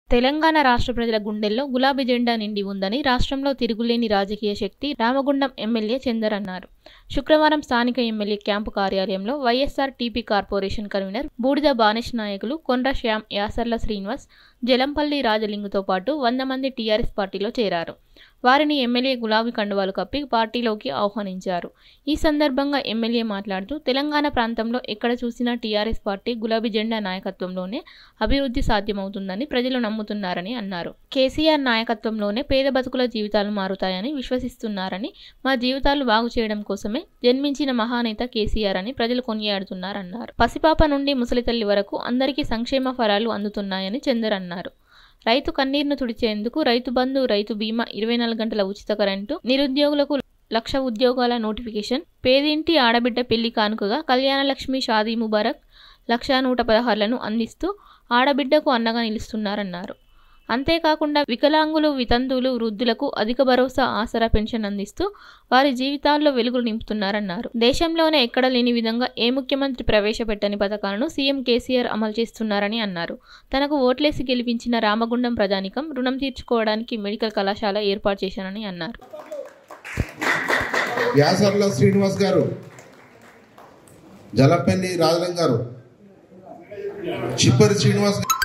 తెలంగాణ రాష్ట్ర ప్రజల గుండెల్లో గులాబీ జెండా నిండి ఉందని రాష్ట్రంలో తిరుగులేని రాజకీయ శక్తి రామగుండం ఎమ్మెల్యే చందర్ అన్నారు శుక్రవారం స్థానిక ఎమ్మెల్యే క్యాంపు కార్యాలయంలో వైఎస్సార్ టీపీ కార్పొరేషన్ కన్వీనర్ బూడిద బానేష్ నాయకులు కొండ్ర శ్యామ్ యాసర్ల శ్రీనివాస్ జలంపల్లి రాజలింగుతో పాటు వంద మంది టీఆర్ఎస్ పార్టీలో చేరారు వారిని ఎమ్మెల్యే గులాబీ కండువాలు కప్పి పార్టీలోకి ఆహ్వానించారు ఈ సందర్భంగా ఎమ్మెల్యే మాట్లాడుతూ తెలంగాణ ప్రాంతంలో ఎక్కడ చూసినా టీఆర్ఎస్ పార్టీ గులాబీ జెండా నాయకత్వంలోనే అభివృద్ధి సాధ్యమవుతుందని ప్రజలు నమ్ముతున్నారని అన్నారు కేసీఆర్ నాయకత్వంలోనే పేద బతుకుల జీవితాలు మారుతాయని విశ్వసిస్తున్నారని మా జీవితాలు బాగు చేయడం కోసమే జన్మించిన మహానేత కేసీఆర్ అని ప్రజలు కొనియాడుతున్నారన్నారు పసిపాప నుండి ముసలితల్లి వరకు అందరికీ సంక్షేమ ఫలాలు అందుతున్నాయని చందర్ అన్నారు రైతు కన్నీరును తుడిచేందుకు రైతు బంధు రైతు బీమా ఇరవై నాలుగు గంటల ఉచిత కరెంటు నిరుద్యోగులకు లక్ష ఉద్యోగాల నోటిఫికేషన్ పేదింటి ఆడబిడ్డ పెళ్లి కానుకగా కళ్యాణలక్ష్మి షాదీ ముబారక్ లక్ష నూట పదహారులను అందిస్తూ ఆడబిడ్డకు అన్నగా నిలుస్తున్నారన్నారు అంతేకాకుండా వికలాంగులు వితంతువులు వృద్ధులకు అధిక భరోసా ఆసరా పెన్షన్ అందిస్తూ వారి జీవితాల్లో వెలుగులు నింపుతున్నారన్నారు దేశంలోనే ఎక్కడ లేని విధంగా ఏ ముఖ్యమంత్రి ప్రవేశపెట్టని పథకాలను సీఎం కేసీఆర్ అమలు చేస్తున్నారని అన్నారు తనకు ఓట్లేసి గెలిపించిన రామగుండం ప్రజానికం రుణం తీర్చుకోవడానికి మెడికల్ కళాశాల ఏర్పాటు చేశానని అన్నారు వ్యాసర్ల శ్రీనివాస్ గారు జలపల్లి రాజలింగ గారు చిప్పరి శ్రీనివాస్ గారు.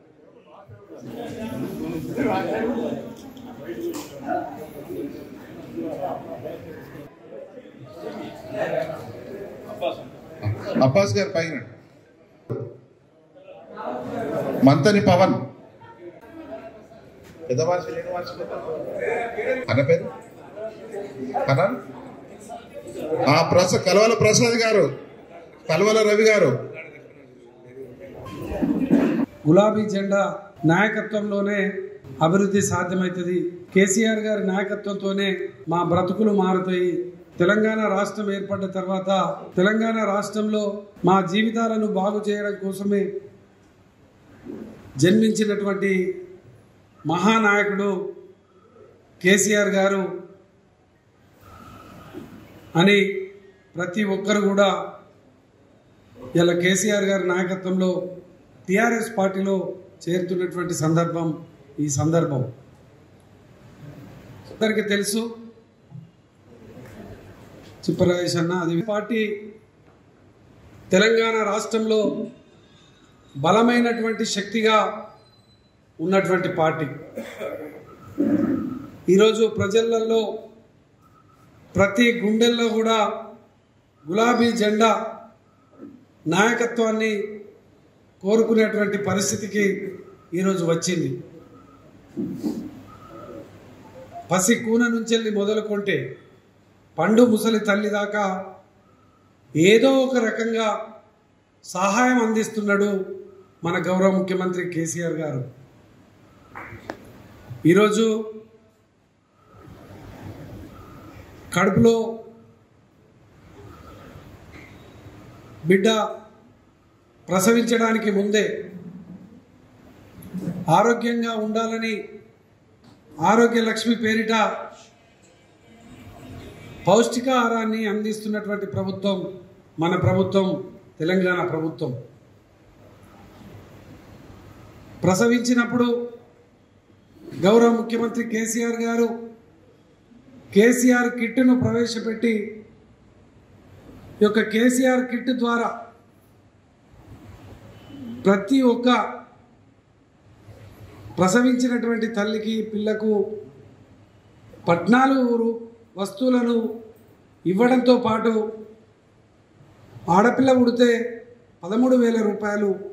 అబ్బాస్ గారు పైన మంతని పవన్ పెద్దవారి శ్రీనివాస్ అన్న పేరు అన్నా ఆ ప్రస కలవల ప్రసాద్ గారు కలవల రవి గారు గులాబీ జెండా నాయకత్వంలోనే అభివృద్ధి సాధ్యమవుతుంది కేసీఆర్ గారి నాయకత్వంతోనే మా బ్రతుకులు మారుతాయి తెలంగాణ రాష్ట్రం ఏర్పడ్డ తర్వాత తెలంగాణ రాష్ట్రంలో మా జీవితాలను బాగు చేయడం కోసమే జన్మించినటువంటి మహానాయకుడు కేసీఆర్ గారు అని ప్రతి ఒక్కరు కూడా ఇలా కేసీఆర్ గారి నాయకత్వంలో టిఆర్ఎస్ పార్టీలో చేరుతున్నటువంటి సందర్భం ఈ సందర్భం అందరికీ తెలుసు చిప్పరాజేష్ అన్న అది పార్టీ తెలంగాణ రాష్ట్రంలో బలమైనటువంటి శక్తిగా ఉన్నటువంటి పార్టీ ఈరోజు ప్రజలలో ప్రతి గుండెల్లో కూడా గులాబీ జెండా నాయకత్వాన్ని కోరుకునేటువంటి పరిస్థితికి ఈరోజు వచ్చింది పసి కూన నుంచి మొదలుకుంటే పండు ముసలి తల్లి దాకా ఏదో ఒక రకంగా సహాయం అందిస్తున్నాడు మన గౌరవ ముఖ్యమంత్రి కేసీఆర్ గారు ఈరోజు కడుపులో బిడ్డ ప్రసవించడానికి ముందే ఆరోగ్యంగా ఉండాలని ఆరోగ్య లక్ష్మి పేరిట పౌష్టికాహారాన్ని అందిస్తున్నటువంటి ప్రభుత్వం మన ప్రభుత్వం తెలంగాణ ప్రభుత్వం ప్రసవించినప్పుడు గౌరవ ముఖ్యమంత్రి కేసీఆర్ గారు కేసీఆర్ కిట్ను ప్రవేశపెట్టి ఈ యొక్క కేసీఆర్ కిట్ ద్వారా ప్రతి ఒక్క ప్రసవించినటువంటి తల్లికి పిల్లకు పద్నాలుగు రు- వస్తువులను ఇవ్వడంతో పాటు ఆడపిల్ల పుడితే పదమూడు వేల రూపాయలు